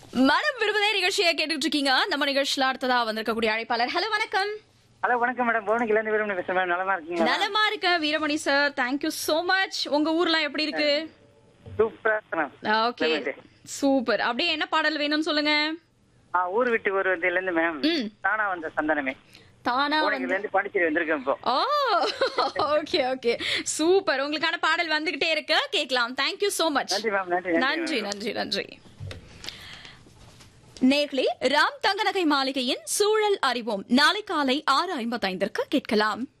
மனம் விரும்புதே நிகழ்ச்சியை கேட்டுட்டு இருக்கீங்க நம்ம நிகழ்ச்சியில அடுத்ததா வந்திருக்கக்கூடிய அழைப்பாளர் ஹலோ வணக்கம் ஹலோ வணக்கம் மேடம் புவனகில இருந்து வீரமணி பேசுறேன் மேடம் நலமா இருக்கீங்களா நலமா இருக்க Veeramani sir thank you so much உங்க ஊர்லாம் எப்படி இருக்கு சூப்பரா இருக்கு மேம் ஓகே சூப்பர் அப்படியே என்ன பாடல் வேணும்னு சொல்லுங்க ஆ ஊர் விட்டு ஒரு வந்ததுல இருந்து மேம் ம். தானா வந்த சந்தனமே தானா வந்து புவனகில இருந்து பாண்டிச்சேரி வந்திருக்கேன் இப்போ ஓ ஓகே ஓகே சூப்பர் உங்களுக்கான பாடல் வந்துகிட்டே இருக்கு கேட்கலாம் தேங்க்யூ சோ மச் நன்றி மேம் நன்றி நன்றி நன்றி நன்றி நேர்களே ராம் தங்கநகை மாளிகையின் சூழல் அறிவோம் நாளை காலை ஆறு ஐம்பத்தைந்திற்கு கேட்கலாம்